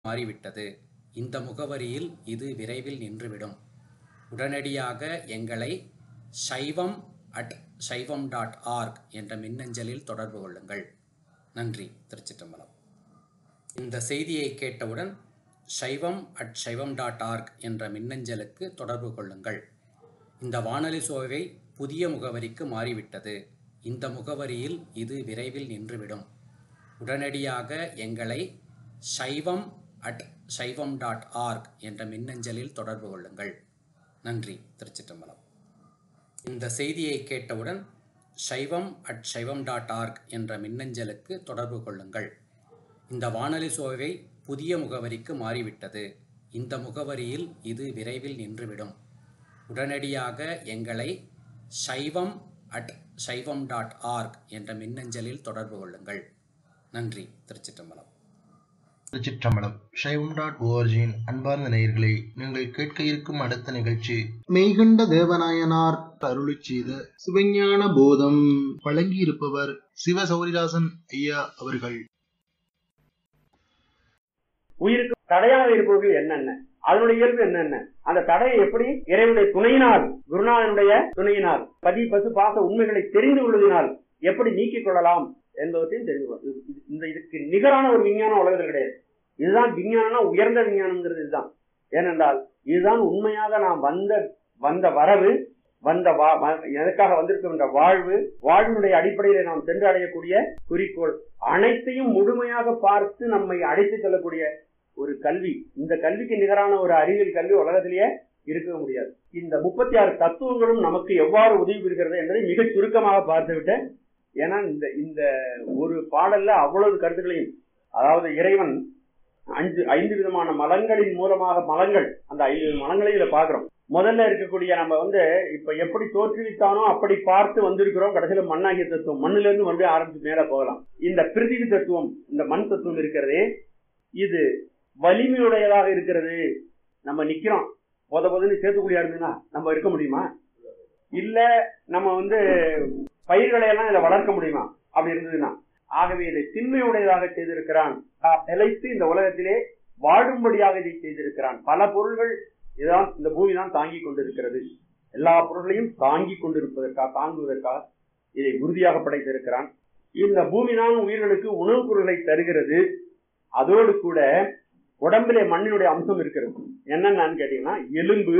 மாறிவிட்டது இந்த முகவரியில் இது விரைவில் நின்றுவிடும் உடனடியாக எங்களை சைவம் அட் சைவம் டாட் ஆர்க் என்ற மின்னஞ்சலில் தொடர்பு கொள்ளுங்கள் நன்றி திருச்சிற்றம்பலம் இந்த செய்தியை கேட்டவுடன் சைவம் அட் சைவம் டாட் ஆர்க் என்ற மின்னஞ்சலுக்கு தொடர்பு கொள்ளுங்கள் இந்த வானொலி சோவை புதிய முகவரிக்கு மாறிவிட்டது இந்த முகவரியில் இது விரைவில் நின்றுவிடும் உடனடியாக எங்களை சைவம் அட் சைவம் டாட் ஆர்க் என்ற மின்னஞ்சலில் தொடர்பு கொள்ளுங்கள் நன்றி திருச்சிற்றம்பலம் இந்த செய்தியை கேட்டவுடன் சைவம் அட் சைவம் டாட் ஆர்க் என்ற மின்னஞ்சலுக்கு தொடர்பு கொள்ளுங்கள் இந்த வானொலி சோவை புதிய முகவரிக்கு மாறிவிட்டது இந்த முகவரியில் இது விரைவில் நின்றுவிடும் உடனடியாக எங்களை சைவம் அட் சைவம் டாட் ஆர்க் என்ற மின்னஞ்சலில் தொடர்பு கொள்ளுங்கள் நன்றி திருச்சிற்றம்பலம் திருச்சிற்றம்பலம் சைவம் டாட் ஓஆர்ஜியின் அன்பார்ந்த நேயர்களே நீங்கள் கேட்க இருக்கும் அடுத்த நிகழ்ச்சி மெய்கண்ட தேவநாயனார் அருளிச் செய்த சிவஞான போதம் வழங்கியிருப்பவர் சிவ சௌரிதாசன் ஐயா அவர்கள் உயிருக்கு தடையாக இருப்பவர்கள் என்னென்ன அதனுடைய இயல்பு என்னென்ன அந்த தடையை எப்படி இறைவனுடைய துணையினால் குருநாதனுடைய துணையினால் பதி பசு பாச உண்மைகளை தெரிந்து கொள்வதனால் எப்படி நீக்கிக் கொள்ளலாம் என்பவற்றையும் தெரிந்து கொள்ள இது- இது- இந்த இதுக்கு நிகரான ஒரு விஞ்ஞானம் உலகத்தில் கிடையாது இதுதான் விஞ்ஞானம்னா உயர்ந்த விஞ்ஞானம்ங்கிறது இதுதான் ஏனென்றால் இதுதான் உண்மையாக நாம் வந்த வந்த வரவு வந்த வா- வ- எதற்காக வந்திருக்கின்ற வாழ்வு வாழ்வினுடைய அடிப்படையில் நாம் சென்று அடையக்கூடிய குறிக்கோள் அனைத்தையும் முழுமையாக பார்த்து நம்மை அழைத்து செல்லக்கூடிய ஒரு கல்வி இந்த கல்விக்கு நிகரான ஒரு அறிவியல் கல்வி உலகத்திலேயே இருக்க முடியாது இந்த முப்பத்தி ஆறு தத்துவங்களும் நமக்கு எவ்வாறு உதவி புரிகிறது என்பதை மிக சுருக்கமாக பார்த்துவிட்டு ஏன்னா இந்த இந்த ஒரு பாடல்ல அவ்வளவு கருத்துக்களையும் அதாவது இறைவன் அஞ்சு ஐந்து விதமான மலங்களின் மூலமாக மலங்கள் அந்த ஐந்து மலங்களையும் இதை பார்க்கிறோம் முதல்ல இருக்கக்கூடிய நம்ம வந்து இப்ப எப்படி தோற்றுவித்தானோ அப்படி பார்த்து வந்திருக்கிறோம் கடைசியில மண்ணாகிய தத்துவம் மண்ணுல இருந்து வந்து ஆரம்பிச்சு மேல போகலாம் இந்த பிரிதிவி தத்துவம் இந்த மண் தத்துவம் இருக்கிறதே இது வலிமையுடையதாக இருக்கிறது நம்ம நிக்கிறோம் போத போதுன்னு சேத்துக்குழியா இருந்ததுன்னா நம்ம இருக்க முடியுமா இல்ல நம்ம வந்து பயிர்களை எல்லாம் இதை வளர்க்க முடியுமா அப்படி இருந்ததுன்னா ஆகவே இதை திண்மையுடையதாக செய்திருக்கிறான் ஆஹ் நிலைத்து இந்த உலகத்திலே வாழும்படியாக இதை செய்திருக்கிறான் பல பொருள்கள் இதான் இந்த பூமி தான் தாங்கி கொண்டிருக்கிறது எல்லா பொருள்களையும் தாங்கி கொண்டிருப்பதற்காக தாங்குவதற்காக இதை உறுதியாக படைத்திருக்கிறான் இந்த பூமி தான் உயிர்களுக்கு உணவுப் பொருள்களை தருகிறது அதோடு கூட உடம்பிலே மண்ணினுடைய அம்சம் இருக்கிறது என்னென்னு கேட்டீங்கன்னா எலும்பு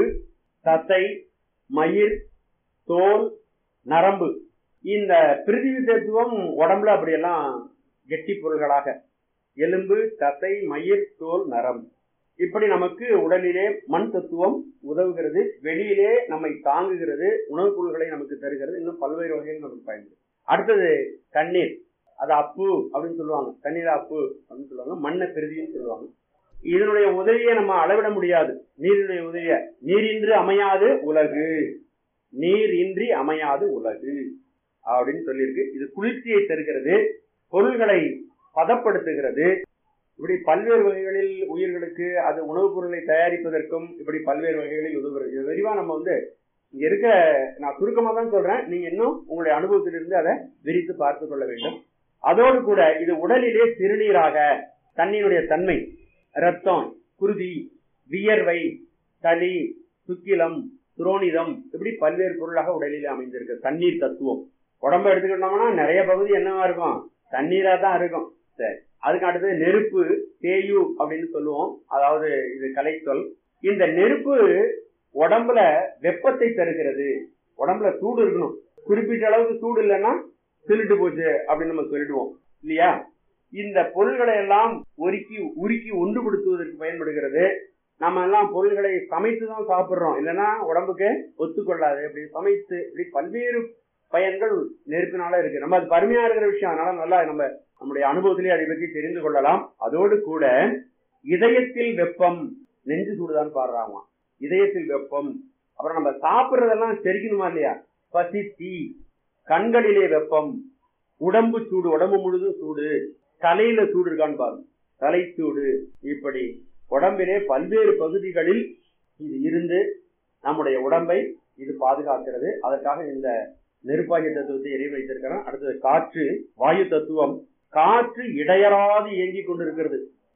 தசை மயிர் தோல் நரம்பு இந்த பிரிதிவி தத்துவம் உடம்புல அப்படியெல்லாம் கெட்டி பொருள்களாக எலும்பு தசை மயிர் தோல் நரம்பு இப்படி நமக்கு உடலிலே மண் தத்துவம் உதவுகிறது வெளியிலே நம்மை தாங்குகிறது உணவுப் பொருள்களை நமக்கு தருகிறது இன்னும் பல்வேறு வகைகள் நமக்கு பயன்படுது அடுத்தது தண்ணீர் அது அப்பு அப்படின்னு சொல்லுவாங்க தண்ணீர் அப்பு அப்படின்னு சொல்லுவாங்க மண்ணை பெருதின்னு சொல்லுவாங்க இதனுடைய உதவியை நம்ம அளவிட முடியாது நீரினுடைய உதவிய நீரின்றி அமையாது உலகு நீர் இன்றி அமையாது உலகு அப்படின்னு சொல்லியிருக்கு இது குளிர்ச்சியை தருகிறது பொருள்களை பதப்படுத்துகிறது இப்படி பல்வேறு வகைகளில் உயிர்களுக்கு அது உணவுப் பொருளை தயாரிப்பதற்கும் இப்படி பல்வேறு வகைகளில் உதவுகிறது இது விரிவா நம்ம வந்து இங்க இருக்க நான் சுருக்கமா தான் சொல்றேன் நீங்க இன்னும் உங்களுடைய அனுபவத்திலிருந்து அதை விரித்து பார்த்து கொள்ள வேண்டும் அதோடு கூட இது உடலிலே சிறுநீராக தண்ணியினுடைய தன்மை ரத்தம் குருதி வியர்வை சளி சுக்கிலம் துரோணிதம் இப்படி பல்வேறு பொருளாக உடலிலே அமைந்திருக்கு தண்ணீர் தத்துவம் உடம்ப எடுத்துக்கிட்டோம்னா நிறைய பகுதி என்னவா இருக்கும் தண்ணீரா தான் இருக்கும் சரி அதுக்கு அடுத்தது நெருப்பு தேயு அப்படின்னு சொல்லுவோம் அதாவது இது கலைச்சொல் இந்த நெருப்பு உடம்புல வெப்பத்தை தருகிறது உடம்புல சூடு இருக்கணும் குறிப்பிட்ட அளவுக்கு சூடு இல்லைன்னா திருட்டு போச்சு அப்படின்னு நம்ம சொல்லிடுவோம் இல்லையா இந்த பொருள்களை எல்லாம் ஒருக்கி உருக்கி ஒன்றுபடுத்துவதற்கு பயன்படுகிறது நம்ம எல்லாம் பொருள்களை சமைத்து தான் சாப்பிடுறோம் இல்லைன்னா உடம்புக்கு ஒத்துக்கொள்ளாது இப்படி சமைத்து இப்படி பல்வேறு பயன்கள் நெருப்பினால இருக்கு நம்ம அது பருமையா இருக்கிற விஷயம் அதனால நல்லா நம்ம நம்முடைய அனுபவத்திலே அதை பற்றி தெரிந்து கொள்ளலாம் அதோடு கூட இதயத்தில் வெப்பம் நெஞ்சு சூடுதான் பாடுறாங்க இதயத்தில் வெப்பம் அப்புறம் நம்ம சாப்பிடுறதெல்லாம் செரிக்கணுமா இல்லையா பசி தீ கண்களிலே வெப்பம் உடம்பு சூடு உடம்பு முழுதும் சூடு தலையில சூடு இருக்கான்னு பாருங்க தலை சூடு இப்படி உடம்பிலே பல்வேறு பகுதிகளில் இது இருந்து நம்முடைய உடம்பை இது பாதுகாக்கிறது அதற்காக இந்த நெருப்பாகிய தத்துவத்தை எரிய வைத்திருக்கிறோம் அடுத்தது காற்று வாயு தத்துவம் காற்று இடையறாது இயங்கிக் கொண்டிருக்கிறது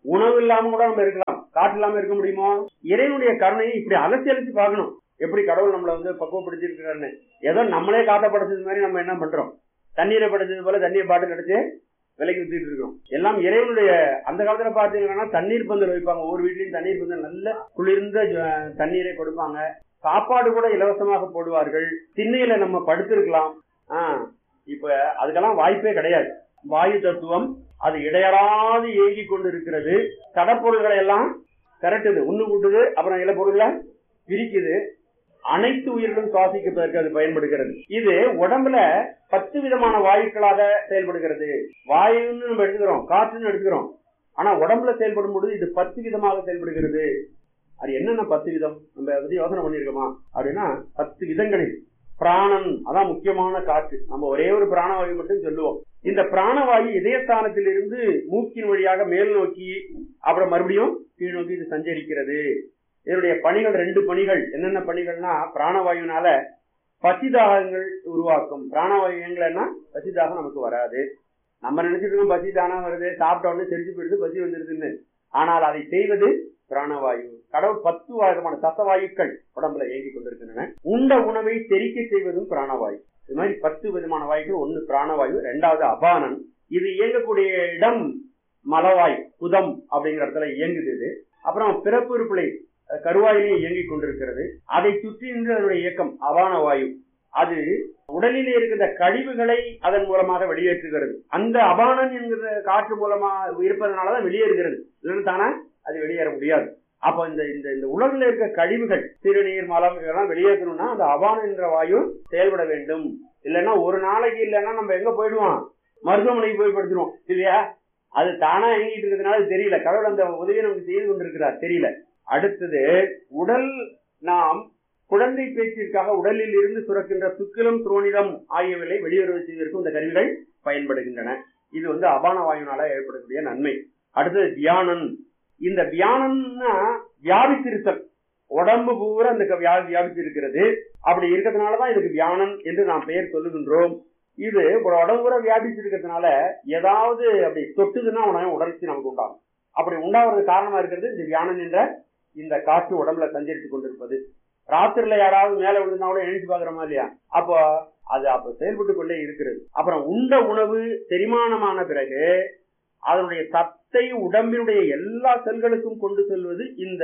உணவு இல்லாம கூட நம்ம இருக்கலாம் காற்று இல்லாம இருக்க முடியுமோ இறைவனுடைய கருணையை இப்படி அலசி அலசி பார்க்கணும் எப்படி கடவுள் நம்மளை வந்து பக்குவப்படுத்தி இருக்கிறாருன்னு ஏதோ நம்மளே காத்த படைச்சது மாதிரி நம்ம என்ன பண்றோம் தண்ணீரை படைச்சது போல தண்ணீர் பாட்டில் அடிச்சு விலைக்கு வித்துட்டு இருக்கோம் எல்லாம் இறைவனுடைய அந்த காலத்துல பாத்தீங்கன்னா தண்ணீர் பந்தல் வைப்பாங்க ஒவ்வொரு வீட்லயும் தண்ணீர் பந்தல் நல்ல குளிர்ந்த ஜ- தண்ணீரை கொடுப்பாங்க சாப்பாடு கூட இலவசமாக போடுவார்கள் திண்ணையில நம்ம படுத்திருக்கலாம் ஆஹ் இப்ப அதுக்கெல்லாம் வாய்ப்பே கிடையாது வாயு தத்துவம் அது இடையறாது இயங்கி கொண்டு இருக்கிறது கடற்பொருள்களை எல்லாம் திரட்டுது உண்ணு கூட்டுது அப்புறம் இல பொருளை பிரிக்குது அனைத்து உயிர்களும் சுவாசிப்பதற்கு அது பயன்படுகிறது இது உடம்புல பத்து விதமான வாயுக்களாக செயல்படுகிறது வாயுன்னு நம்ம எடுத்துக்கிறோம் காற்றுன்னு எடுத்துக்கிறோம் ஆனா உடம்புல செயல்படும் பொழுது இது பத்து விதமாக செயல்படுகிறது அது என்னென்ன பத்து விதம் நம்ம அதை பத்தி யோசனை பண்ணியிருக்கோமா அப்படின்னா பத்து விதங்களில் பிராணன் அதான் முக்கியமான காற்று நம்ம ஒரே ஒரு பிராணவாயு மட்டும் சொல்லுவோம் இந்த பிராணவாயு இதயஸ்தானத்தில் இருந்து மூக்கின் வழியாக மேல் நோக்கி அப்புறம் மறுபடியும் கீழ் நோக்கி இது சஞ்சரிக்கிறது இதனுடைய பணிகள் ரெண்டு பணிகள் என்னென்ன பணிகள்னா பிராணவாயுனால பசிதாகங்கள் உருவாக்கும் பிராணவாயு இயங்கலைன்னா பசிதாகம் நமக்கு வராது நம்ம நினைச்சிட்டு இருக்கோம் பசி தானா வருது சாப்பிட்ட உடனே தெரிஞ்சு போயிடுது பசி வந்துருதுன்னு ஆனால் அதை செய்வது பிராணவாயு கடவுள் பத்து விதமான சசவாயுக்கள் உடம்புல இயங்கி கொண்டிருக்கின்றன உண்ட உணவை செரிக்க செய்வதும் பிராணவாயு இது மாதிரி பத்து விதமான வாயுக்கள் ஒன்னு பிராணவாயு ரெண்டாவது அபானன் இது இயங்கக்கூடிய இடம் மலவாய் புதம் அப்படிங்கிற இடத்துல இயங்குது இது அப்புறம் பிறப்பு உறுப்புலை அஹ், கருவாயிலே இயங்கிக் கொண்டிருக்கிறது அதை சுற்றி நின்று அதனுடைய இயக்கம் அபான வாயு அது உடலிலே இருக்கின்ற கழிவுகளை அதன் மூலமாக வெளியேற்றுகிறது அந்த அபானன் என்கிற காற்று மூலமா இருப்பதனாலதான் வெளியேறுகிறது இல்லைன்னு தானே அது வெளியேற முடியாது அப்ப இந்த இந்த இந்த உடல்ல இருக்க கழிவுகள் சிறுநீர் மலம் இதெல்லாம் வெளியேற்றணும்னா அந்த அபானம் என்ற வாயு செயல்பட வேண்டும் இல்லைன்னா ஒரு நாளைக்கு இல்லைன்னா நம்ம எங்க போயிடுவோம் மருத்துவமனைக்கு போய் படுத்துருவோம் இல்லையா அது தானா இயங்கிட்டு இருக்கிறதுனால அது தெரியல கடவுள் அந்த உதவியை நமக்கு செய்து கொண்டிருக்கிறார் தெரியல அடுத்தது உடல் நாம் குழந்தை பேச்சிற்காக உடலில் இருந்து சுரக்கின்ற சுக்கிலம் துரோணிதம் ஆகியவைகளை வெளியுறவு செய்வதற்கும் இந்த கருவிகள் பயன்படுகின்றன இது வந்து அபான வாயுனால ஏற்படக்கூடிய நன்மை அடுத்தது தியானம் இந்த தியானம்னா வியாபித்திருத்தல் உடம்பு பூரா இந்த க- வியா- வியாபித்து இருக்கிறது அப்படி இருக்கிறதுனாலதான் இதுக்கு தியானம் என்று நாம் பெயர் சொல்லுகின்றோம் இது ஒரு உடம்பு பூரா வியாபித்து இருக்கிறதுனால ஏதாவது அப்படி தொட்டுதுன்னா உடனே உடற்சி நமக்கு உண்டாகும் அப்படி உண்டாவதுக்கு காரணமா இருக்கிறது இந்த தியானம் என்ற இந்த காற்று உடம்புல சஞ்சரித்துக் கொண்டிருப்பது ராத்திரில யாராவது மேல விழுந்தா கூட எழுந்து பாக்குறோமா இல்லையா அப்போ அது அப்ப செயல்பட்டு கொண்டே இருக்கிறது அப்புறம் உண்ட உணவு செரிமானமான பிறகு அதனுடைய சத்தை உடம்பினுடைய எல்லா செல்களுக்கும் கொண்டு செல்வது இந்த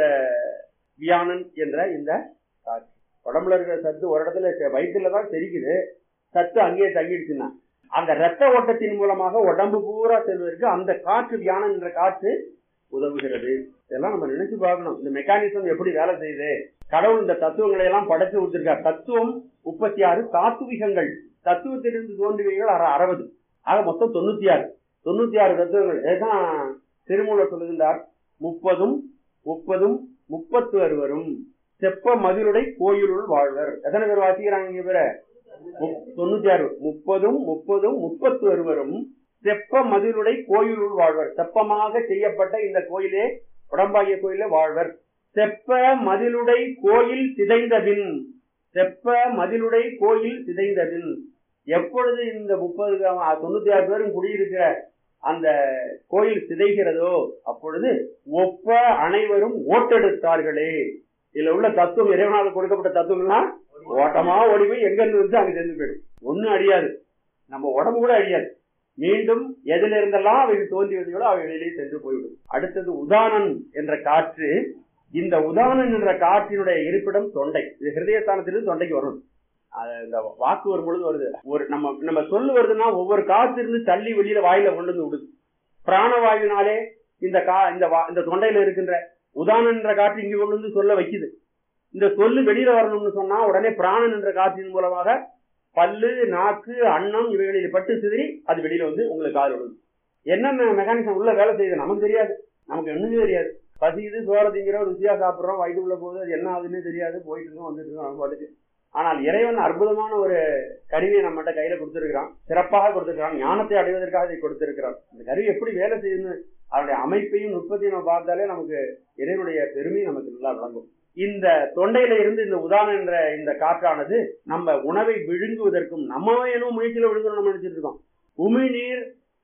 வியானன் என்ற இந்த காற்று உடம்புல இருக்கிற சத்து ஒரு இடத்துல செ- வயித்துல தான் செரிக்குது சத்து அங்கேயே தங்கிடுச்சுன்னா அந்த ரத்த ஓட்டத்தின் மூலமாக உடம்பு பூரா செல்வதற்கு அந்த காற்று வியானன் என்ற காற்று உதவுகிறது இதெல்லாம் நம்ம நினைச்சு பார்க்கணும் இந்த மெக்கானிசம் எப்படி வேலை செய்யுது கடவுள் இந்த தத்துவங்களை எல்லாம் படைச்சு கொடுத்திருக்கார் தத்துவம் முப்பத்தி ஆறு தாத்துவிகங்கள் தத்துவத்திலிருந்து தோன்றியவைகள் அற- அறுபது ஆக மொத்தம் தொண்ணூத்தி ஆறு தொண்ணூத்தி ஆறு தத்துவங்கள் இதுதான் திருமூலர் சொல்லுகின்றார் முப்பதும் முப்பதும் முப்பத்து அறுவரும் செப்ப மதிலுடை கோயிலுள் வாழ்வர் எத்தனை பேர் வாசிக்கிறாங்க இங்க பேர தொண்ணூத்தி ஆறு முப்பதும் முப்பதும் முப்பத்து அறுவரும் செப்ப மதிலுடை கோயிலுள் வாழ்வர் செப்பமாக செய்யப்பட்ட இந்த கோயிலே உடம்பாகிய கோயிலே வாழ்வர் செப்ப மதிலுடை கோயில் சிதைந்தபின் செப்ப மதிலுடை கோயில் சிதைந்தபின் எப்பொழுது இந்த முப்பது தொண்ணூத்தி ஆறு பேரும் குடியிருக்கிற அந்த கோயில் சிதைகிறதோ அப்பொழுது ஒப்ப அனைவரும் ஓட்டெடுத்தார்களே இதுல உள்ள தத்துவம் இறைவனால் கொடுக்கப்பட்ட தத்துவம்னா ஓட்டமா ஓடி போய் எங்க இருந்து வந்து அங்க சேர்ந்து போயிடும் ஒண்ணும் அழியாது நம்ம உடம்பு கூட அழியாது மீண்டும் எதில இருந்தெல்லாம் அவைகள் தோன்றியதையோடு அவை வெளியிலே சென்று போய்விடும் அடுத்தது உதானன் என்ற காற்று இந்த உதானன் என்ற காற்றினுடைய இருப்பிடம் தொண்டை இது ஹிருதயஸ்தானத்திலிருந்து தொண்டைக்கு வரும் அது இந்த வாக்கு வரும் பொழுது வருது ஒரு நம்ம நம்ம சொல்லு வருதுன்னா ஒவ்வொரு காற்று இருந்து தள்ளி வெளியில வாயில கொண்டு வந்து விடுது பிராணவாயுனாலே இந்த கா இந்த வா- இந்த தொண்டையில இருக்கின்ற உதானன் என்ற காற்று இங்க கொண்டு வந்து சொல்ல வைக்குது இந்த சொல்லு வெளியில வரணும்னு சொன்னா உடனே பிராணன் என்ற காற்றின் மூலமாக பல்லு நாக்கு அன்னம் இவைகளில் பட்டு சிதறி அது வெளியில வந்து உங்களுக்கு காது விழுது என்னென்ன மெக்கானிசம் உள்ள வேலை செய்யுது நமக்கு தெரியாது நமக்கு ஒண்ணுமே தெரியாது பசிக்குது சோற திங்கிறோம் ருசியா சாப்பிடுறோம் வயிற்றுக்குள்ள போகுது அது என்ன ஆகுதுன்னே தெரியாது போயிட்டு இருக்கோம் வந்துட்டு இருக்கோம் நம்ம பாட்டுக்கு ஆனால் இறைவன் அற்புதமான ஒரு கருவியை நம்மகிட்ட கையில கொடுத்திருக்கிறான் சிறப்பாக கொடுத்திருக்கிறான் ஞானத்தை அடைவதற்காக இதை கொடுத்திருக்கிறான் இந்த கருவி எப்படி வேலை செய்யுதுன்னு அதனுடைய அமைப்பையும் நுட்பத்தையும் நம்ம பார்த்தாலே நமக்கு இறைவனுடைய பெருமை நமக்கு நல்லா விளங்கும் இந்த தொண்டையில இருந்து இந்த உதாரணம் என்ற இந்த காற்றானது நம்ம உணவை விழுங்குவதற்கும் நம்ம ஏனோ முயற்சியில விழுங்கணும் நம்ம நினைச்சிட்டு இருக்கோம் உமிழ்நீர்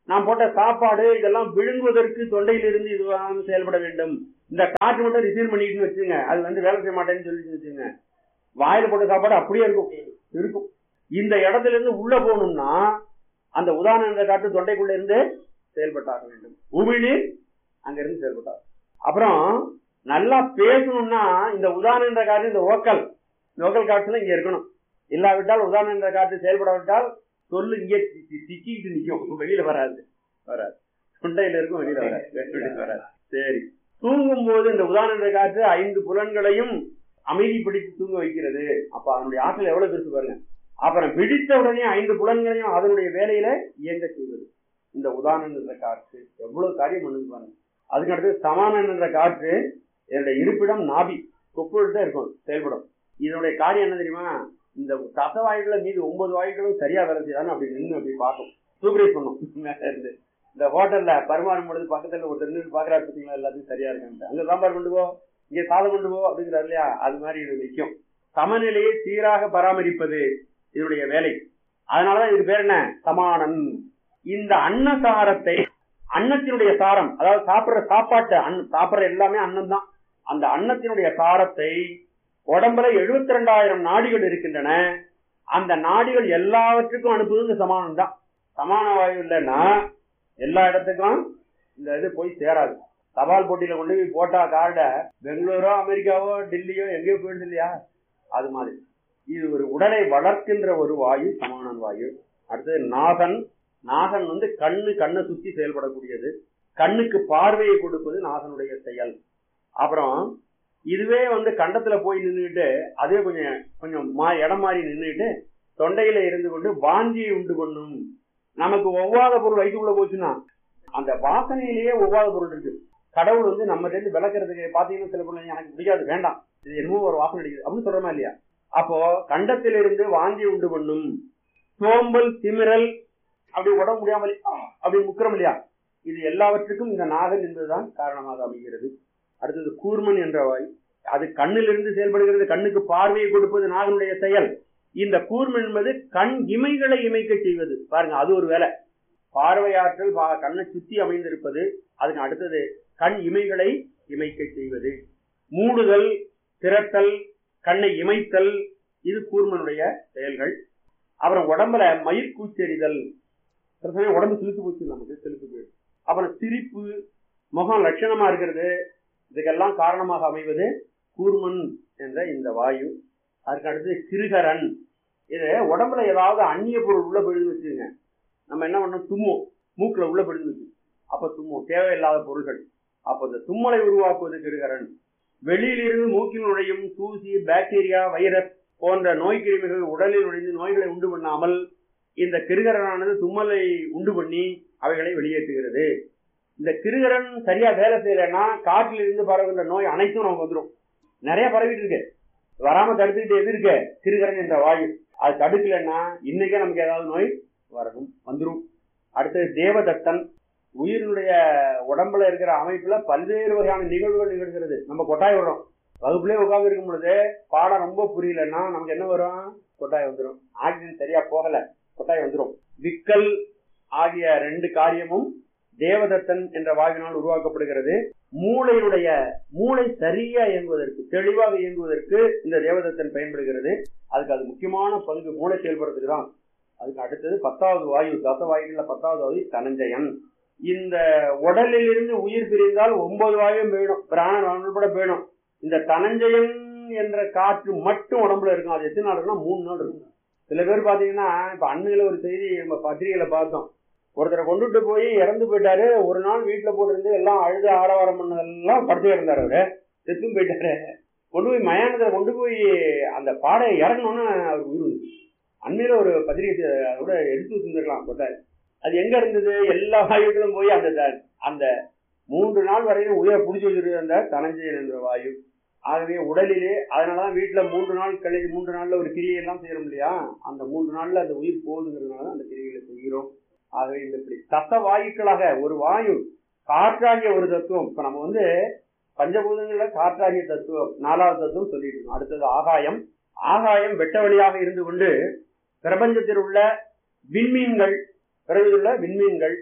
நான் போட்ட சாப்பாடு இதெல்லாம் விழுங்குவதற்கு தொண்டையிலிருந்து இதுவாக செயல்பட வேண்டும் இந்த காற்று மட்டும் ரிசீவ் பண்ணிட்டுன்னு வச்சுங்க அது வந்து வேலை செய்ய மாட்டேன்னு சொல்லி வச்சுங்க வாயில போட்ட சாப்பாடு அப்படியே இருக்கும் இருக்கும் இந்த இடத்துல இருந்து உள்ள போகணும்னா அந்த உதாரண என்ற காற்று தொண்டைக்குள்ள இருந்து செயல்பட்டாக வேண்டும் உமிழ்நீர் அங்க இருந்து செயல்பட்டார் அப்புறம் நல்லா பேசணும்னா இந்த உதாரண என்ற காற்று இந்த ஓக்கல் லோக்கல் காற்றுல இங்க இருக்கணும் இல்லாவிட்டால் உதாரண என்ற காற்று செயல்படாவிட்டால் சொல்லு இங்கே சி- சி- சிக்கிட்டு நிக்கும் வெளியில வராது வராது தொண்டையில இருக்கும் வெளியில வராது வெளியில வராது சரி தூங்கும் போது இந்த உதாரண என்ற காற்று ஐந்து புலன்களையும் அமைதிப்படுத்தி தூங்க வைக்கிறது அப்ப அதனுடைய ஆற்றல் எவ்வளவு பெருசு பாருங்க அப்புறம் விழித்த உடனே ஐந்து புலன்களையும் அதனுடைய வேலையில இயங்க செய்வது இந்த உதாரணம் என்ற காற்று எவ்வளவு காரியம் பண்ணுது பாருங்க அதுக்கு அடுத்து சமானன் என்ற காற்று என்னுடைய இருப்பிடம் நாபி கொப்புள் தான் இருக்கும் செயல்படும் இதனுடைய காரியம் என்ன தெரியுமா இந்த தச வாயுகளை மீது ஒன்பது வாயுகளும் சரியா வேலை செய்யறான்னு அப்படி நின்று அப்படி பார்க்கும் சூப்பரைஸ் பண்ணும் மேல இருந்து இந்த ஹோட்டல்ல பரிமாறும் பொழுது பக்கத்துல ஒருத்தர் நின்று பாக்குறாரு பார்த்தீங்களா எல்லாத்தையும் சரியா இருக்கான்ட்டு அங்க சாம்பார் கொண்டு போ இங்க சாதம் கொண்டு போ அப்படிங்கிறாரு இல்லையா அது மாதிரி இது நிற்கும் சமநிலையை சீராக பராமரிப்பது இதனுடைய வேலை அதனாலதான் இதுக்கு பேர் என்ன சமானன் இந்த அன்னசாரத்தை அன்னத்தினுடைய சாரம் அதாவது சாப்பிடுற சாப்பாட்டு அன் சாப்பிடுற எல்லாமே அன்னம் தான் அந்த அன்னத்தினுடைய சாரத்தை உடம்புல எழுபத்தி ரெண்டாயிரம் நாடிகள் இருக்கின்றன அந்த நாடிகள் எல்லாவற்றுக்கும் அனுப்புவது இந்த சமானம் தான் சமான வாயு இல்லைன்னா எல்லா இடத்துக்கும் இந்த இது போய் சேராது தபால் போட்டியில கொண்டு போய் போட்டா கார்டை பெங்களூரோ அமெரிக்காவோ டெல்லியோ எங்கேயோ போயிடுது இல்லையா அது மாதிரி இது ஒரு உடலை வளர்க்கின்ற ஒரு வாயு சமானன் வாயு அடுத்தது நாகன் நாகன் வந்து கண்ணு கண்ணை சுத்தி செயல்படக்கூடியது கண்ணுக்கு பார்வையை கொடுப்பது நாகனுடைய செயல் அப்புறம் இதுவே வந்து கண்டத்துல போய் நின்றுட்டு அதே கொஞ்சம் கொஞ்சம் மா இடம் மாறி நின்றுட்டு தொண்டையில இருந்து கொண்டு வாந்தியை உண்டு பண்ணும் நமக்கு ஒவ்வாத பொருள் வயிற்றுக்குள்ள போச்சுன்னா அந்த வாசனையிலேயே ஒவ்வாத பொருள் இருக்கு கடவுள் வந்து நம்ம ரெண்டு விளக்குறதுக்கு பாத்தீங்கன்னா சில பொருள் எனக்கு பிடிக்காது வேண்டாம் இது என்னமோ ஒரு வாசனை அடிக்குது அப்படின்னு சொல்றோமா இல்லையா அப்போ கண்டத்திலிருந்து வாந்தி உண்டு பண்ணும் சோம்பல் திமிரல் அப்படி உடம்பு முடியாமல் அப்படி முக்கிறோம் இல்லையா இது எல்லாவற்றுக்கும் இந்த நாகன் என்பதுதான் காரணமாக அமைகிறது அடுத்தது கூர்மன் என்ற வாய் அது கண்ணிலிருந்து செயல்படுகிறது கண்ணுக்கு பார்வையை கொடுப்பது நாகனுடைய செயல் இந்த கூர்மன் என்பது கண் இமைகளை இமைக்க செய்வது பாருங்க அது ஒரு வேலை பார்வையாற்றல் பா- கண்ணை சுத்தி அமைந்திருப்பது அதுக்கு அடுத்தது கண் இமைகளை இமைக்க செய்வது மூடுதல் திரட்டல் கண்ணை இமைத்தல் இது கூர்மனுடைய செயல்கள் அப்புறம் உடம்புல மயிர் கூச்செறிதல் சில சமயம் உடம்பு சிலுத்து போச்சு நமக்கு சிலுத்து போயிடும் அப்புறம் சிரிப்பு முகம் லட்சணமா இருக்கிறது இதுக்கெல்லாம் காரணமாக அமைவது கூர்மன் என்ற இந்த வாயு அதுக்கு அடுத்து கிருகரன் இது உடம்புல ஏதாவது அந்நிய பொருள் உள்ள போயிடுன்னு வச்சுங்க நம்ம என்ன பண்ணோம் தும்மும் மூக்குல உள்ள போயிடுன்னு வச்சு அப்ப தும்மும் தேவையில்லாத பொருள்கள் அப்ப இந்த தும்மலை உருவாக்குவது கிருகரன் வெளியிலிருந்து மூக்கில் நுழையும் தூசி பாக்டீரியா வைரஸ் போன்ற நோய் கிருமிகள் உடலில் நுழைந்து நோய்களை உண்டு பண்ணாமல் இந்த கிருகரனானது தும்மலை உண்டு பண்ணி அவைகளை வெளியேற்றுகிறது இந்த கிருகரன் சரியா வேலை செய்யலைன்னா காற்றில் இருந்து பரவுகின்ற நோய் அனைத்தும் நமக்கு வந்துடும் நிறைய பரவிட்டு இருக்கு வராம தடுத்துக்கிட்டு எது இருக்கு கிருகரன் என்ற வாயு அது தடுக்கலைன்னா இன்னைக்கே நமக்கு ஏதாவது நோய் வரணும் வந்துடும் அடுத்தது தேவதத்தன் உயிரினுடைய உடம்புல இருக்கிற அமைப்புல பல்வேறு வகையான நிகழ்வுகள் நிகழ்கிறது நம்ம கொட்டாய் விடுறோம் வகுப்புலயே உட்கார்ந்து இருக்கும் பொழுது பாடம் ரொம்ப புரியலன்னா நமக்கு என்ன வரும் கொட்டாய் வந்துடும் ஆக்சிஜன் சரியா போகல கொட்டாய் வந்துடும் விக்கல் ஆகிய ரெண்டு காரியமும் தேவதத்தன் என்ற வாயுவினால் உருவாக்கப்படுகிறது மூளையினுடைய மூளை சரியா இயங்குவதற்கு தெளிவாக இயங்குவதற்கு இந்த தேவதத்தன் பயன்படுகிறது அதுக்கு அது முக்கியமான பங்கு மூளை செயல்படுறதுக்கு தான் அதுக்கு அடுத்தது பத்தாவது வாயு தச வாயுகள்ல பத்தாவது வாயு தனஞ்சயன் இந்த உடலில் இருந்து உயிர் பிரிந்தால் ஒன்பது வாயும் போயிடும் பிராணன் உட்பட போயிடும் இந்த தனஞ்சயன் என்ற காற்று மட்டும் உடம்புல இருக்கும் அது எத்தனை நாள் இருக்குன்னா மூணு நாள் இருக்கும் சில பேர் பாத்தீங்கன்னா இப்ப அண்மையில ஒரு செய்தி நம்ம பத்திரிகையில பார்த்தோம் ஒருத்தரை கொண்டுட்டு போய் இறந்து போயிட்டாரு ஒரு நாள் வீட்டுல போட்டிருந்து எல்லாம் அழுது ஆரவாரம் பண்ணதெல்லாம் படுத்து கிடந்தாரு அவரு செத்தும் போயிட்டாரு கொண்டு போய் மயானத்துல கொண்டு போய் அந்த பாடையை இறங்கணும்னு அவர் உயிர் வந்துச்சு. அண்மையில ஒரு பத்திரிகை கூட எடுத்து வச்சிருந்துருக்கலாம் கொட்டாரு அது எங்க இருந்தது எல்லா வாயுக்களும் போய் அந்த த- அந்த மூன்று நாள் வரையும் உயிரை பிடிச்சி வச்சிருந்த அந்த தனஞ்சயன் என்ற வாயு ஆகவே உடலிலே அதனாலதான் வீட்டுல மூன்று நாள் கழிச்சு மூன்று நாள்ல ஒரு கிரியை எல்லாம் செய்யறோம் இல்லையா அந்த மூன்று நாள்ல அந்த உயிர் போகுதுங்கிறதுனால அந்த கிரியைகளை செய்கிறோம் ஆகவே இந்த இப்படி தச வாயுக்களாக ஒரு வாயு காற்றாகிய ஒரு தத்துவம் இப்ப நம்ம வந்து பஞ்சபூதங்கள்ல காற்றாகிய தத்துவம் நாலாவது தத்துவம் சொல்லிட்டு இருக்கோம் அடுத்தது ஆகாயம் ஆகாயம் வெட்ட வழியாக இருந்து கொண்டு பிரபஞ்சத்தில் உள்ள விண்மீன்கள் பிறகு உள்ள விண்மீன்கள்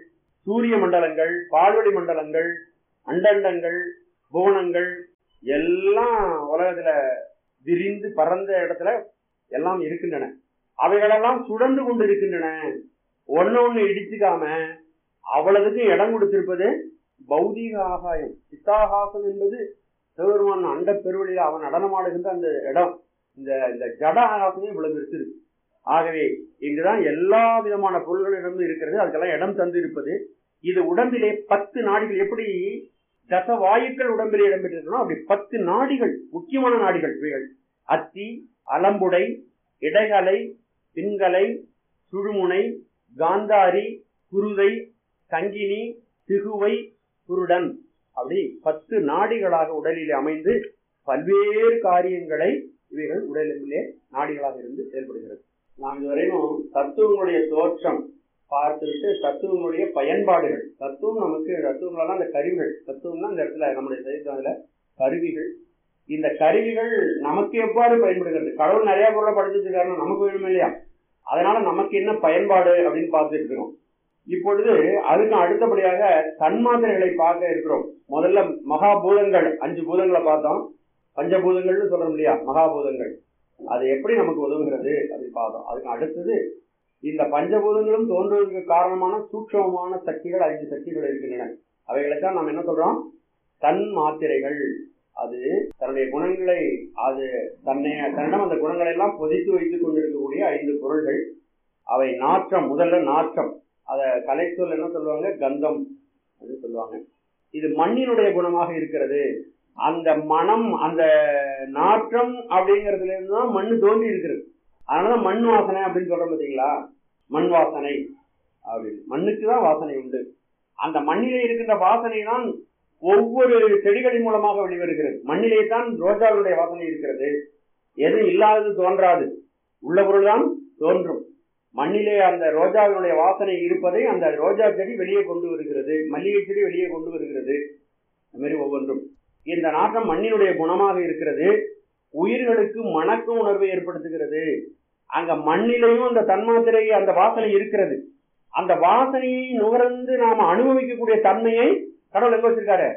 சூரிய மண்டலங்கள் பால்வெளி மண்டலங்கள் அண்டண்டங்கள் புவனங்கள் எல்லாம் உலகத்துல விரிந்து பறந்த இடத்துல எல்லாம் இருக்கின்றன அவைகளெல்லாம் சுழன்று கொண்டு இருக்கின்றன ஒன்னு ஒண்ணு இடிச்சுக்காம அவ்வளவுக்கு இடம் கொடுத்திருப்பது பௌதீக ஆகாயம் சித்தாகாசம் என்பது சிவபெருமான் அண்ட பெருவெளியில் அவன் நடனமாடுகின்ற அந்த இடம் இந்த இந்த ஜட ஆகாசமே இவ்வளவு இருக்கு ஆகவே இங்குதான் எல்லா விதமான பொருள்களிடமும் இருக்கிறது அதுக்கெல்லாம் இடம் தந்து இருப்பது இது உடம்பிலே பத்து நாடிகள் எப்படி தச வாயுக்கள் உடம்பிலே இடம்பெற்றிருக்கணும் அப்படி பத்து நாடிகள் முக்கியமான நாடிகள் இவைகள் அத்தி அலம்புடை இடைகலை பின்கலை சுழுமுனை காந்தாரி குருதை சங்கினி திகுவை குருடன் அப்படி பத்து நாடிகளாக உடலிலே அமைந்து பல்வேறு காரியங்களை இவைகள் உடலிலே நாடிகளாக இருந்து செயல்படுகிறது நாம் இதுவரையும் தத்துவங்களுடைய தோற்றம் பார்த்துவிட்டு தத்துவங்களுடைய பயன்பாடுகள் தத்துவம் நமக்கு தத்துவங்களெல்லாம் அந்த கருவிகள் தத்துவம்னா இந்த இடத்துல நம்முடைய சைத்ததுல கருவிகள் இந்த கருவிகள் நமக்கு எவ்வாறு பயன்படுகிறது கடவுள் நிறைய பொருளை படிச்சு வச்சிருக்காருன்னா நமக்கு வேணுமே இல்லையா அதனால நமக்கு என்ன பயன்பாடு அப்படின்னு பார்த்துட்டு இருக்கிறோம் இப்பொழுது அதுக்கு அடுத்தபடியாக தன்மாத்திரைகளை பார்க்க இருக்கிறோம் முதல்ல மகாபூதங்கள் அஞ்சு பூதங்களை பார்த்தோம் பஞ்சபூதங்கள்னு சொல்றோம் இல்லையா மகாபூதங்கள் அது எப்படி நமக்கு உதவுகிறது அப்படின்னு பார்த்தோம் அதுக்கு அடுத்தது இந்த பஞ்சபூதங்களும் தோன்றுவதற்கு காரணமான சூட்சமமான சக்திகள் ஐந்து சக்திகள் இருக்கின்றன அவைகளைத்தான் நாம் என்ன சொல்றோம் தன் மாத்திரைகள் அது தன்னுடைய குணங்களை அது தன்னை தன்னிடம் அந்த குணங்களை எல்லாம் பொதித்து வைத்துக் கொண்டிருக்கக்கூடிய ஐந்து பொருள்கள் அவை நாற்றம் முதல்ல நாற்றம் அத கலைச்சொல் என்ன சொல்லுவாங்க கந்தம் அப்படின்னு சொல்லுவாங்க இது மண்ணினுடைய குணமாக இருக்கிறது அந்த மனம் அந்த நாற்றம் அப்படிங்கறதுல இருந்து தான் மண்ணு தோன்றி இருக்கிறது அதனாலதான் மண் வாசனை அப்படின்னு சொல்றோம் பாத்தீங்களா மண் வாசனை அப்படின்னு மண்ணுக்கு தான் வாசனை உண்டு அந்த மண்ணிலே இருக்கின்ற வாசனை தான் ஒவ்வொரு செடிகளின் மூலமாக வெளிவருகிறது மண்ணிலே தான் ரோஜாவுடைய வாசனை இருக்கிறது எது இல்லாதது தோன்றாது உள்ள பொருள் தான் தோன்றும் மண்ணிலே அந்த ரோஜாவினுடைய வாசனை இருப்பதை அந்த ரோஜா செடி வெளியே கொண்டு வருகிறது மல்லிகை செடி வெளியே கொண்டு வருகிறது அது மாதிரி ஒவ்வொன்றும் இந்த நாட்டம் மண்ணினுடைய குணமாக இருக்கிறது உயிர்களுக்கு மணக்க உணர்வை ஏற்படுத்துகிறது அங்க மண்ணிலையும் அந்த தன்மாத்திரை அந்த வாசனை இருக்கிறது அந்த வாசனையை நுகர்ந்து நாம அனுபவிக்கக்கூடிய தன்மையை கடவுள் எங்க வச்சிருக்காரு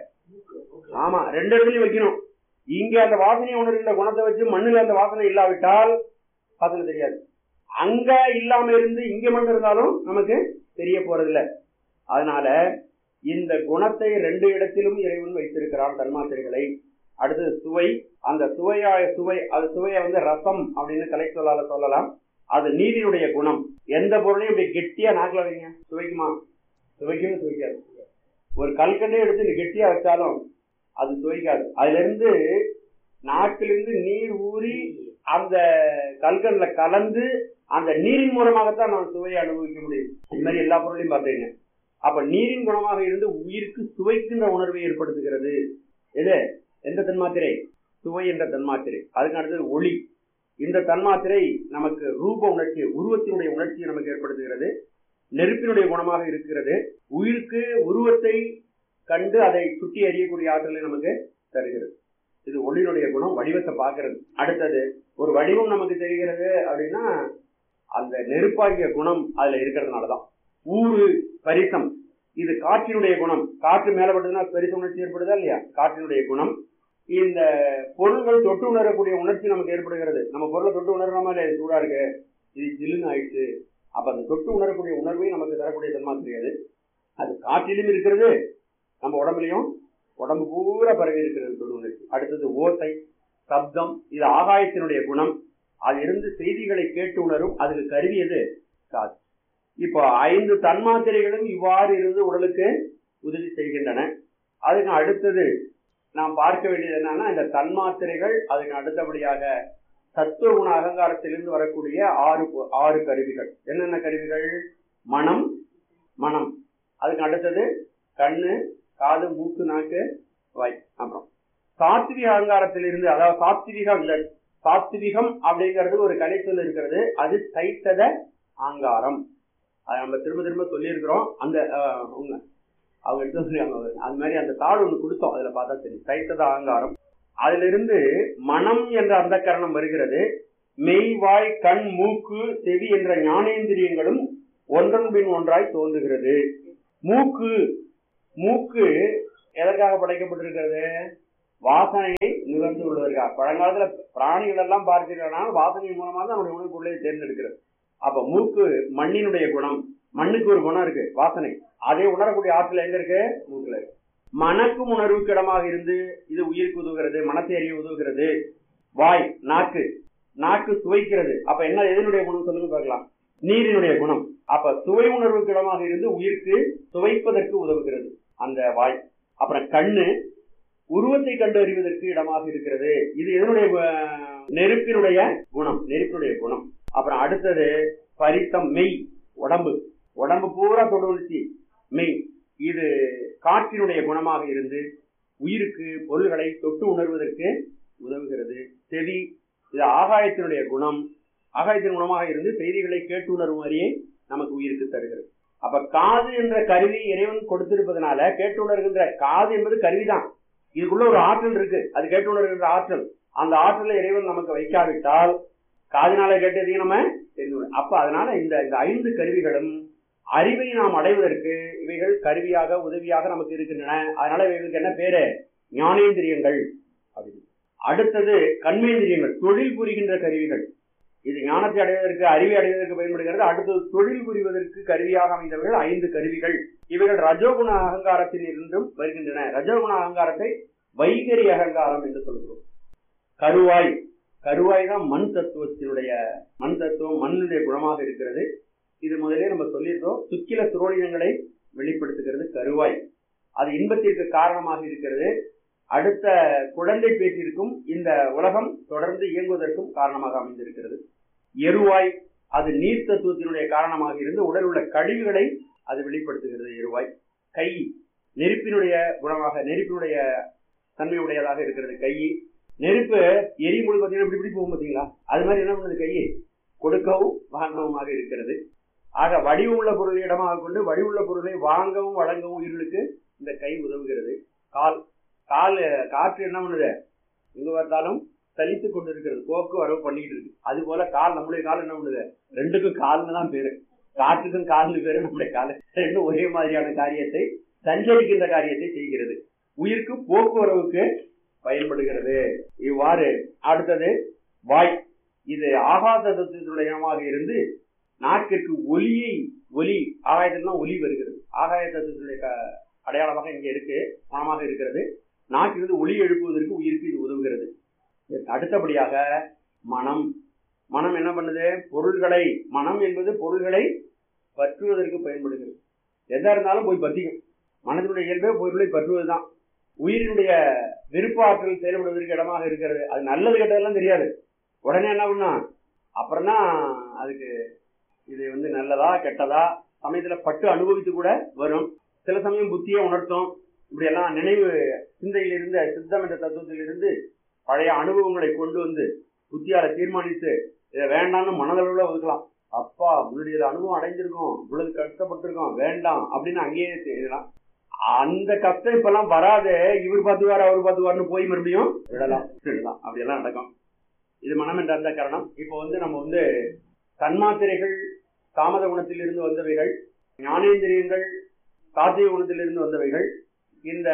ஆமா ரெண்டு இடத்துலயும் வைக்கணும் இங்க அந்த வாசனையை உணர்கின்ற குணத்தை வச்சு மண்ணுல அந்த வாசனை இல்லாவிட்டால் வாசனை தெரியாது அங்க இல்லாம இருந்து இங்க மட்டும் இருந்தாலும் நமக்கு தெரிய போறதில்ல அதனால இந்த குணத்தை ரெண்டு இடத்திலும் இறைவன் வைத்திருக்கிறான் தன்மாத்திரைகளை அடுத்தது சுவை அந்த சுவையா சுவை அது சுவையை வந்து ரசம் அப்படின்னு கலை சொல்லால சொல்லலாம் அது நீரினுடைய குணம் எந்த பொருளையும் இப்படி கெட்டியா நாக்கில் வைங்க சுவைக்குமா சுவைக்கவே சுவைக்காது ஒரு கல்கண்டே எடுத்து நீ கெட்டியா வச்சாலும் அது சுவைக்காது அதுல இருந்து நாக்கிலிருந்து நீர் ஊறி அந்த கல்கண்ல கலந்து அந்த நீரின் மூலமாகத்தான் நான் சுவையை அனுபவிக்க முடியும் இது மாதிரி எல்லா பொருளையும் பார்த்தீங்க அப்ப நீரின் குணமாக இருந்து உயிருக்கு சுவைக்கின்ற உணர்வை ஏற்படுத்துகிறது எது எந்த தன்மாத்திரை சுவை என்ற தன்மாத்திரை அதுக்கு அடுத்தது ஒளி இந்த தன்மாத்திரை நமக்கு ரூப உணர்ச்சி உருவத்தினுடைய உணர்ச்சியை நமக்கு ஏற்படுத்துகிறது நெருப்பினுடைய குணமாக இருக்கிறது உயிருக்கு உருவத்தை கண்டு அதை சுட்டி அறியக்கூடிய ஆற்றலை நமக்கு தருகிறது இது ஒளியினுடைய குணம் வடிவத்தை பார்க்கிறது அடுத்தது ஒரு வடிவம் நமக்கு தெரிகிறது அப்படின்னா அந்த நெருப்பாகிய குணம் அதுல இருக்கிறதுனாலதான் ஊறு பரிசம் இது காற்றினுடைய குணம் காற்று மேலப்பட்டதுன்னா பரிச உணர்ச்சி ஏற்படுதா இல்லையா காற்றினுடைய குணம் இந்த பொருள்கள் தொட்டு உணரக்கூடிய உணர்ச்சி நமக்கு ஏற்படுகிறது நம்ம பொருளை தொட்டு உணர்றாம இல்லையா இது சூடா இருக்கு இது ஜில்லுன்னு ஆயிடுச்சு அப்ப அந்த தொட்டு உணரக்கூடிய உணர்வை நமக்கு தரக்கூடிய தன்மா தெரியாது அது காற்றிலும் இருக்கிறது நம்ம உடம்புலையும் உடம்பு பூரா பரவி இருக்கிறது தொடு உணர்ச்சி அடுத்தது ஓசை சப்தம் இது ஆகாயத்தினுடைய குணம் அதிலிருந்து செய்திகளை கேட்டு உணரும் அதுக்கு கருவி எது காது இப்போ ஐந்து தன்மாத்திரைகளும் இவ்வாறு இருந்து உடலுக்கு உதவி செய்கின்றன அதுக்கு அடுத்தது நாம் பார்க்க வேண்டியது என்னன்னா இந்த தன்மாத்திரைகள் அதுக்கு அடுத்தபடியாக தத்துவ குண அகங்காரத்திலிருந்து வரக்கூடிய ஆறு பொ- ஆறு கருவிகள் என்னென்ன கருவிகள் மனம் மனம் அதுக்கு அடுத்தது கண்ணு காது மூக்கு நாக்கு வாய் அப்புறம் சாத்விக அகங்காரத்திலிருந்து அதாவது சாத்விகம் இல்ல சாத்விகம் அப்படிங்கிறது ஒரு கலைச்சொல் இருக்கிறது அது தைத்தத ஆங்காரம் அதை நம்ம திரும்ப திரும்ப சொல்லியிருக்கிறோம் அந்த அஹ், உங்க அவங்க எடுத்து சொல்லிருக்காங்க அது மாதிரி அந்த தாள் ஒன்று கொடுத்தோம் அதுல பார்த்தா தெரியும் தைத்தத ஆங்காரம் அதிலிருந்து மனம் என்ற அந்த கரணம் வருகிறது மெய் வாய் கண் மூக்கு செவி என்ற ஞானேந்திரியங்களும் ஒன்றன் பின் ஒன்றாய் தோன்றுகிறது மூக்கு மூக்கு எதற்காக படைக்கப்பட்டிருக்கிறது வாசனையை நுகர்ந்து கொள்வதற்காக பழங்காலத்துல பிராணிகள் எல்லாம் பார்த்தீங்கன்னா வாசனை மூலமா தான் நம்முடைய உணவுப் பொருளை தேர்ந்தெடுக்கிறது அப்ப மூக்கு மண்ணினுடைய குணம் மண்ணுக்கு ஒரு குணம் இருக்கு வாசனை அதை உணரக்கூடிய ஆற்றல் எங்க இருக்கு மூக்குல இருக்கு மணக்கும் உணர்வுக்கு இடமாக இருந்து இது உயிருக்கு உதவுகிறது மனத்தை அறிய உதவுகிறது வாய் நாக்கு நாக்கு சுவைக்கிறது அப்ப என்ன எதனுடைய குணம் சொல்லுங்க பார்க்கலாம் நீரினுடைய குணம் அப்ப சுவை உணர்வுக்கு இடமாக இருந்து உயிருக்கு சுவைப்பதற்கு உதவுகிறது அந்த வாய் அப்புறம் கண்ணு உருவத்தை கண்டு அறிவதற்கு இடமாக இருக்கிறது இது எதனுடைய அஹ், நெருப்பினுடைய குணம் நெருப்பினுடைய குணம் அப்புறம் அடுத்தது பரித்தம் மெய் உடம்பு உடம்பு பூரா தொடுவழ்ச்சி மெய் இது காற்றினுடைய குணமாக இருந்து உயிருக்கு பொருள்களை தொட்டு உணர்வதற்கு உதவுகிறது செவி இது ஆகாயத்தினுடைய குணம் ஆகாயத்தின் குணமாக இருந்து செய்திகளை கேட்டு உணரும் வரையே நமக்கு உயிருக்கு தருகிறது அப்ப காது என்ற கருவி இறைவன் கொடுத்திருப்பதனால கேட்டு உணர்கின்ற காது என்பது கருவிதான் இதுக்குள்ள ஒரு ஆற்றல் இருக்கு அது கேட்டு உணர்கின்ற ஆற்றல் அந்த ஆற்றலை இறைவன் நமக்கு வைக்காவிட்டால் காதினால கேட்டதையும் நம்ம தெரிந்து கொள்ள- அப்ப அதனால இந்த இந்த ஐந்து கருவிகளும் அறிவை நாம் அடைவதற்கு இவைகள் கருவியாக உதவியாக நமக்கு இருக்கின்றன அதனால இவைகளுக்கு என்ன பேரு ஞானேந்திரியங்கள் அப்படின்னு அடுத்தது கண்மேந்திரியங்கள் தொழில் புரிகின்ற கருவிகள் இது ஞானத்தை அடைவதற்கு அறிவை அடைவதற்கு பயன்படுகிறது அடுத்தது தொழில் புரிவதற்கு கருவியாக அமைந்தவர்கள் ஐந்து கருவிகள் இவைகள் ரஜோகுண அகங்காரத்தில் இருந்தும் வருகின்றன ரஜோகுண அகங்காரத்தை வைகரி அகங்காரம் என்று சொல்கிறோம் கருவாய் கருவாய் தான் மண் தத்துவத்தினுடைய மண் தத்துவம் மண்ணுடைய குணமாக இருக்கிறது இது முதலே நம்ம சொல்லியிருக்கோம் சுக்கில சுரோலினங்களை வெளிப்படுத்துகிறது கருவாய் அது இன்பத்திற்கு காரணமாக இருக்கிறது அடுத்த குழந்தை பேச்சிற்கும் இந்த உலகம் தொடர்ந்து இயங்குவதற்கும் காரணமாக அமைந்திருக்கிறது எருவாய் அது நீர் தத்துவத்தினுடைய காரணமாக இருந்து உடல் உள்ள கழிவுகளை அது வெளிப்படுத்துகிறது எருவாய் கை நெருப்பினுடைய குணமாக நெருப்பினுடைய தன்மை உடையதாக இருக்கிறது கை நெருப்பு எரிமொழி பார்த்தீங்கன்னா இப்படி இப்படி போகும் பார்த்தீங்களா அது மாதிரி என்ன பண்ணுது கையை கொடுக்கவும் வாங்கவும் இருக்கிறது ஆக வடிவுள்ள பொருளை இடமாக கொண்டு வடிவுள்ள பொருளை வாங்கவும் வழங்கவும் உயிர்களுக்கு இந்த கை உதவுகிறது கால் கால் காற்று என்ன பண்ணுது எங்க பார்த்தாலும் சலித்து கொண்டு இருக்கிறது போக்கு வரவு பண்ணிக்கிட்டு இருக்கு அது போல கால் நம்முடைய கால் என்ன பண்ணுது ரெண்டுக்கும் கால்னு தான் பேரு காற்றுக்கும் கால்னு பேரு நம்முடைய கால் ரெண்டும் ஒரே மாதிரியான காரியத்தை சஞ்சரிக்கின்ற காரியத்தை செய்கிறது உயிருக்கு போக்குவரவுக்கு பயன்படுகிறது இவ்வாறு அடுத்தது வாய் இது ஆகாச தத்துவத்தினுடைய இனமாக இருந்து நாக்கிற்கு ஒலியை ஒலி ஆகாயத்தில் தான் ஒலி வருகிறது ஆகாய தத்துவத்தினுடைய க- அடையாளமாக இங்கே இருக்கு குணமாக இருக்கிறது நாக்கிலிருந்து ஒலி எழுப்புவதற்கு உயிருக்கு இது உதவுகிறது இதற்கு அடுத்தபடியாக மனம் மனம் என்ன பண்ணுது பொருள்களை மனம் என்பது பொருள்களை பற்றுவதற்கு பயன்படுகிறது எதா இருந்தாலும் போய் பற்றிக்கும் மனதினுடைய இயல்பே பொருளை பற்றுவதுதான் உயிரினுடைய விருப்ப ஆற்றல் செயல்படுவதற்கு இடமாக இருக்கிறது அது நல்லது கெட்டதெல்லாம் தெரியாது உடனே என்ன பண்ணா அப்புறம் தான் அதுக்கு இது வந்து நல்லதா கெட்டதா சமயத்துல பட்டு அனுபவித்து கூட வரும் சில சமயம் புத்தியை உணர்த்தும் இப்படி எல்லாம் நினைவு சிந்தையில் இருந்த சித்தம் என்ற தத்துவத்தில் இருந்து பழைய அனுபவங்களை கொண்டு வந்து புத்தியால தீர்மானித்து இதை வேண்டாம்னு மனதளவுல ஒதுக்கலாம் அப்பா முன்னாடி இது அனுபவம் அடைஞ்சிருக்கோம் இவ்வளவு கஷ்டப்பட்டிருக்கோம் வேண்டாம் அப்படின்னு அங்கேயே செய்யலாம் அந்த கஷ்டம் இப்பெல்லாம் வராது இவர் பார்த்துவார் அவர் பார்த்துவார்னு போய் மறுபடியும் விடலாம் விடலாம் அப்படியெல்லாம் நடக்கும் இது மனம் என்ற அந்த காரணம் இப்போ வந்து நம்ம வந்து தன்மாத்திரைகள் தாமத குணத்தில் இருந்து வந்தவைகள் ஞானேந்திரியங்கள் சாத்திய குணத்திலிருந்து வந்தவைகள் இந்த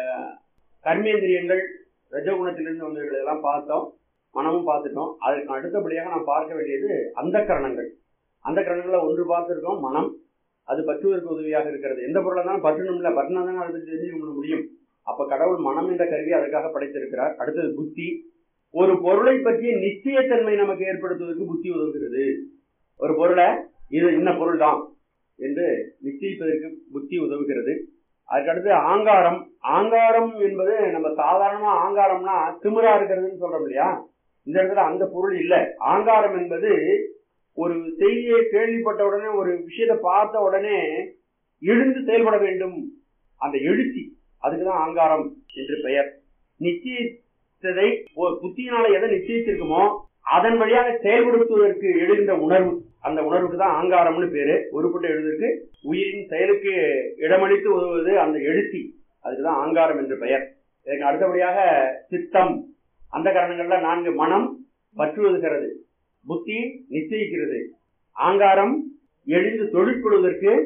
கர்மேந்திரியங்கள் ரஜகுணத்திலிருந்து வந்தவைகள் எல்லாம் பார்த்தோம் மனமும் பார்த்துட்டோம் அதற்கு அடுத்தபடியாக நாம் பார்க்க வேண்டியது அந்த கரணங்கள் அந்த கரணங்களை ஒன்று பார்த்துருக்கோம் மனம் அது பற்றுவதற்கு உதவியாக இருக்கிறது எந்த பொருளாக இருந்தாலும் பற்றணும் இல்லை பற்றினா தானே அதை பற்றி தெரிஞ்சு கொள்ள முடியும் அப்ப கடவுள் மனம் என்ற கருவி அதற்காக படைத்திருக்கிறார் அடுத்தது புத்தி ஒரு பொருளை பற்றிய நிச்சயத்தன்மை நமக்கு ஏற்படுத்துவதற்கு புத்தி உதவுகிறது ஒரு பொருளை இது இன்ன பொருள் தான் என்று நிச்சயிப்பதற்கு புத்தி உதவுகிறது அதுக்கடுத்து ஆங்காரம் ஆங்காரம் என்பது நம்ம சாதாரணமா ஆங்காரம்னா திமிரா இருக்கிறதுன்னு சொல்றோம் இல்லையா இந்த இடத்துல அந்த பொருள் இல்லை ஆங்காரம் என்பது ஒரு செய்தியை கேள்விப்பட்ட உடனே ஒரு விஷயத்தை பார்த்த உடனே எழுந்து செயல்பட வேண்டும் அந்த எழுச்சி அதுக்குதான் ஆங்காரம் என்று பெயர் நிச்சயித்ததை ஒரு புத்தியினால எதை நிச்சயிச்சிருக்குமோ அதன் வழியாக செயல்படுத்துவதற்கு எழுகின்ற உணர்வு அந்த உணர்வுக்கு தான் ஆங்காரம்னு பேரு உருப்பட்டு எழுதுவதற்கு உயிரின் செயலுக்கு இடமளித்து உதவுவது அந்த எழுச்சி அதுக்குதான் ஆங்காரம் என்று பெயர் இதற்கு அடுத்தபடியாக சித்தம் அந்த காரணங்கள்ல நான்கு மனம் பற்றுவதுகிறது புத்தி நிச்சயிக்கிறது ஆங்காரம் எழுந்து தொழிற்படுவதற்கு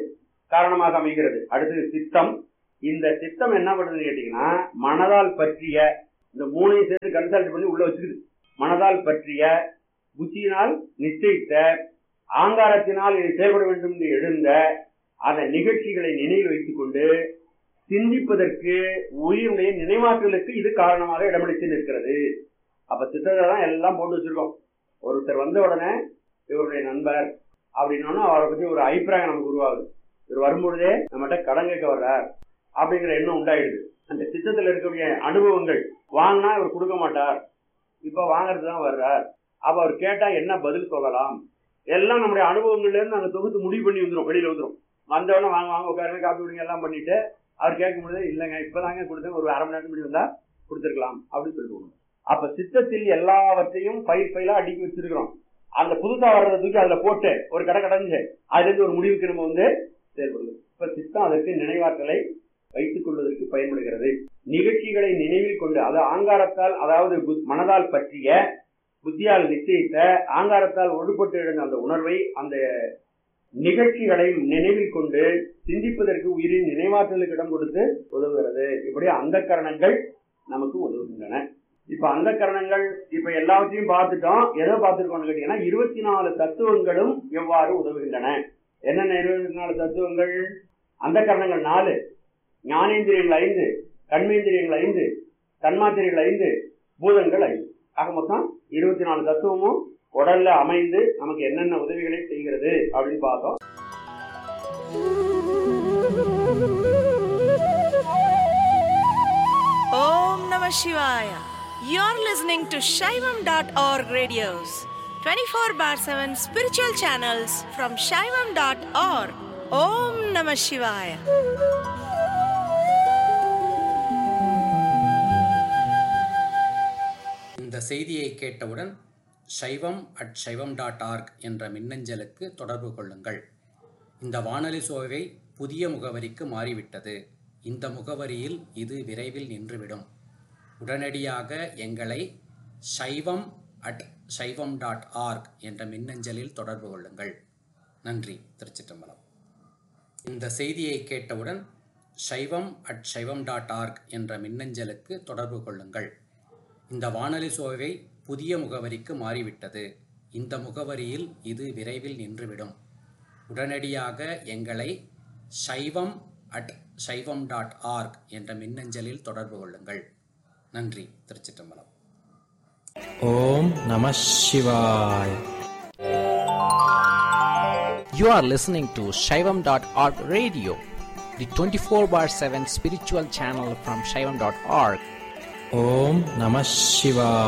காரணமாக அமைகிறது அடுத்தது சித்தம் இந்த சித்தம் என்ன பண்ணுதுன்னு கேட்டீங்கன்னா மனதால் பற்றிய இந்த மூணையும் சேர்த்து கன்சல்ட் பண்ணி உள்ள வச்சுக்குது மனதால் பற்றிய புத்தியினால் நிச்சயித்த ஆங்காரத்தினால் இது செயல்பட வேண்டும் என்று எழுந்த அந்த நிகழ்ச்சிகளை நினைவில் வைத்துக் கொண்டு சிந்திப்பதற்கு உயிருடைய நினைவாற்றலுக்கு இது காரணமாக இடமளித்து நிற்கிறது அப்ப சித்தத்தை தான் எல்லாம் போட்டு வச்சிருக்கோம் ஒருத்தர் வந்த உடனே இவருடைய நண்பர் அப்படின்னோன்னா அவரை பத்தி ஒரு அபிப்பிராயம் நமக்கு உருவாகுது இவர் வரும்பொழுதே நம்மகிட்ட கடன் கேட்க வர்றார் அப்படிங்கிற எண்ணம் உண்டாயிடுது அந்த சித்தத்தில் இருக்கக்கூடிய அனுபவங்கள் வாங்கினா இவர் கொடுக்க மாட்டார் இப்ப வாங்குறது தான் வர்றார் அப்ப அவர் கேட்டா என்ன பதில் சொல்லலாம் எல்லாம் நம்முடைய அனுபவங்கள்ல இருந்து நாங்க தொகுத்து முடிவு பண்ணி வந்துரும் வெளியில வந்துரும் வந்தவொடனே வாங்க வாங்க உட்காருங்க காப்பி விடுங்க எல்லாம் பண்ணிட்டு அவர் கேட்கும் பொழுது இல்லைங்க இப்பதாங்க கொடுத்தேன் ஒரு அரை மணி நேரம் முன்னாடி வந்தா கொடுத்துருக்கலாம் அப்படின்னு சொல்லிட்டு அப்ப சித்தத்தில் எல்லாவற்றையும் பயிர் பயிலா அடுக்கி வச்சிருக்கிறோம் அந்த புதுசா வர்றதை தூக்கி அதுல போட்டு ஒரு கடை கடைஞ்சு அதுல இருந்து ஒரு முடிவுக்கு நம்ம வந்து செயல்படுது இப்ப சித்தம் அதற்கு நினைவாற்றலை வைத்துக் கொள்வதற்கு பயன்படுகிறது நிகழ்ச்சிகளை நினைவில் கொண்டு அது ஆங்காரத்தால் அதாவது புத்- மனதால் பற்றிய புத்தியால் நிச்சயித்த ஆங்காரத்தால் ஒடுபட்டு எழுந்த அந்த உணர்வை அந்த நிகழ்ச்சிகளை நினைவில் கொண்டு சிந்திப்பதற்கு உயிரின் நினைவாற்றலுக்கு இடம் கொடுத்து உதவுகிறது இப்படி அந்த கரணங்கள் நமக்கு உதவுகின்றன இப்ப அந்த கரணங்கள் இப்ப எல்லாவற்றையும் பார்த்துட்டோம் எதை பார்த்திருக்கோம்னு கேட்டீங்கன்னா இருபத்தி நாலு தத்துவங்களும் எவ்வாறு உதவுகின்றன என்னென்ன இருபத்தி நாலு தத்துவங்கள் அந்த கரணங்கள் நாலு ஞானேந்திரியங்கள் ஐந்து கண்மேந்திரியங்கள் ஐந்து தன்மாத்திரைகள் ஐந்து பூதங்கள் ஐந்து ஆக மொத்தம் இருபத்தி நாலு தத்துவமும் உடல்ல அமைந்து நமக்கு என்னென்ன உதவிகளை செய்கிறது அப்படின்னு பார்த்தோம் Om Namah Shivaya. You're listening to Shaivam.org radios, 24 bar 7 spiritual channels from Shaivam.org. Om Namah Shivaya. இந்த செய்தியை கேட்டவுடன் சைவம் அட் சைவம் டாட் ஆர்க் என்ற மின்னஞ்சலுக்கு தொடர்பு கொள்ளுங்கள் இந்த வானொலி சோவை புதிய முகவரிக்கு மாறிவிட்டது இந்த முகவரியில் இது விரைவில் நின்றுவிடும் உடனடியாக எங்களை சைவம் அட் சைவம் டாட் ஆர்க் என்ற மின்னஞ்சலில் தொடர்பு கொள்ளுங்கள் நன்றி திருச்சிற்றம்பலம் இந்த செய்தியை கேட்டவுடன் சைவம் அட் சைவம் டாட் ஆர்க் என்ற மின்னஞ்சலுக்கு தொடர்பு கொள்ளுங்கள் இந்த வானொலி சோவை புதிய முகவரிக்கு மாறிவிட்டது இந்த முகவரியில் இது விரைவில் நின்றுவிடும் உடனடியாக எங்களை சைவம் அட் சைவம் டாட் ஆர்க் என்ற மின்னஞ்சலில் தொடர்பு கொள்ளுங்கள் நன்றி திருச்சிற்றம்பலம் ஓம் நம சிவாய் You are listening to Shaivam.org radio, the 24 bar 7 spiritual channel from Shaivam.org. Om Namah Shivaya.